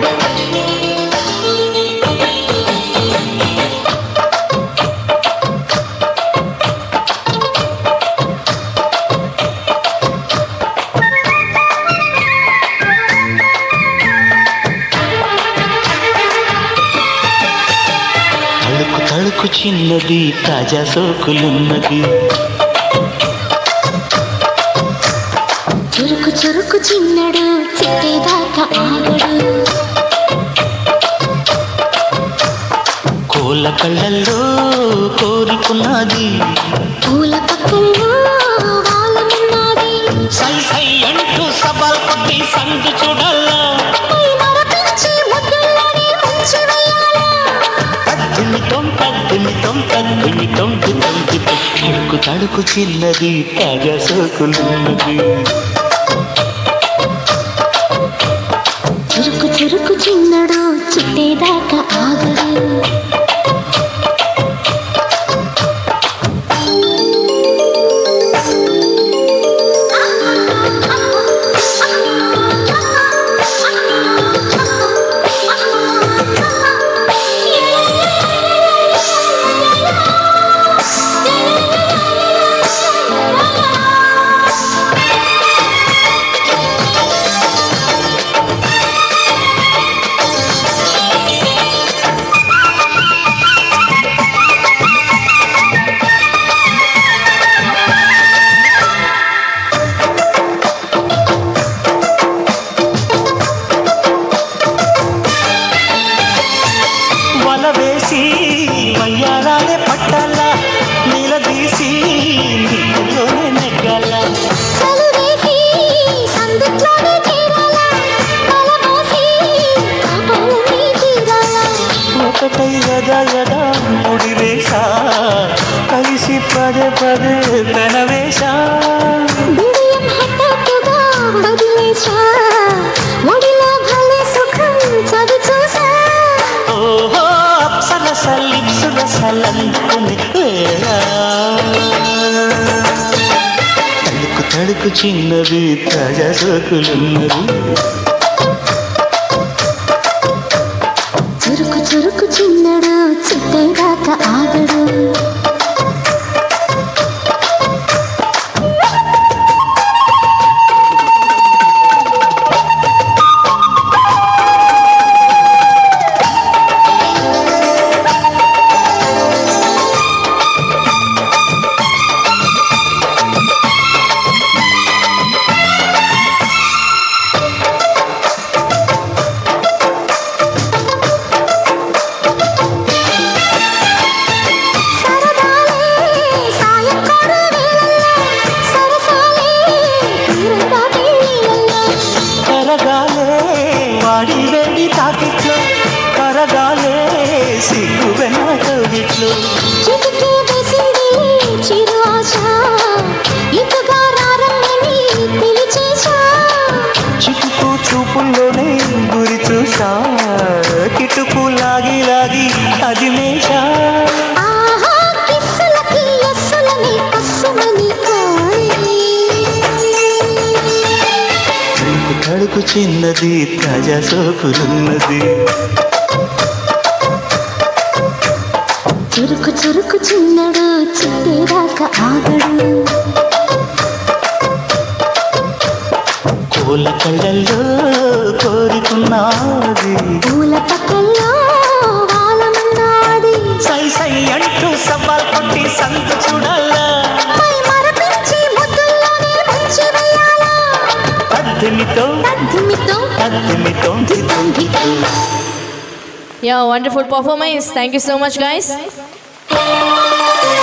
తళుకు తళుకు చిన్నది తాజా సోకులున్నది చురుకు చురుకు చిన్నడు చిట్టేదాకా ఆగడు కోళ్ళ కళ్ళల్లో కోరుకున్నది పూల పక్కల్లో వాలనున్నది సై సై అంటూ సవాల్ కొట్టి సందు చూడాలా పై మరపించి ముద్దుల్లోనే ముంచి వేయాలా తద్దిమితం తద్దిమితం తద్దిమితం దితం దితం తడుకు తడుకు చిన్నది తాజా సోకులున్నది చురుకు చురుకు చిన్నడు చిట్టేదాకా ఆగడు వల వేసి వయ్యారాలే పట్టాలా నిలదీసి నీటిలోనే నెగ్గాల చలివేసి సందుట్లోనే చేరాలా తలమోసి పాపాలన్నీ తీరాలా ఒకటై యదా యదా ముడి వేషా కలిసి పదే పదే తన వేషా బిడియం హఠాత్తుగా వదిలేశా ఒడిలో భలే సుఖం చవి చూసా ఓహో అప్సరస లిప్సుల సలందుకుని వేళ తడుకు తడుకు చిన్నది తాజా సోకులున్నది చురుకు చురుకు చిన్నడు చిట్టేదాకా ఆగడు సరదాలే సాయంకాల వేళల్లో సరసాలే తీరంగా వేళల్లో కరగాలే వాడి వెళ్ళి తాకిట్లో కరగాలే సిగ్గు వెనకవిట్లో చిటికే వేసింది చిరు ఆశ ఇకగా రారమ్మని పిలిచేశా చిటుకు చూపుల్లోనే గురి చూసా కిటుకు లాగి లాగి అది మేషా ఆహా కిస్సులకి ఎస్సులని కస్సుమని కోరి తడుకు తడుకు చిన్నది తాజా సోకులున్నది చురుకు చురుకు చిన్నడు చిట్టేదాకా ఆగడు కోళ్ళ కళ్ళల్లో కోరుకున్నది పూల పక్కల్లో వాలమన్నాది సై సై అంటూ సవాల్ కొట్టి సంత చూడాలా పై మరపించి ముద్దుల్లోనే ముంచి వేయాలా పద్దెనితో తద్దిమితో పద్దెనితో దితం దితం Yeah, wonderful performance. Thank you so much, guys.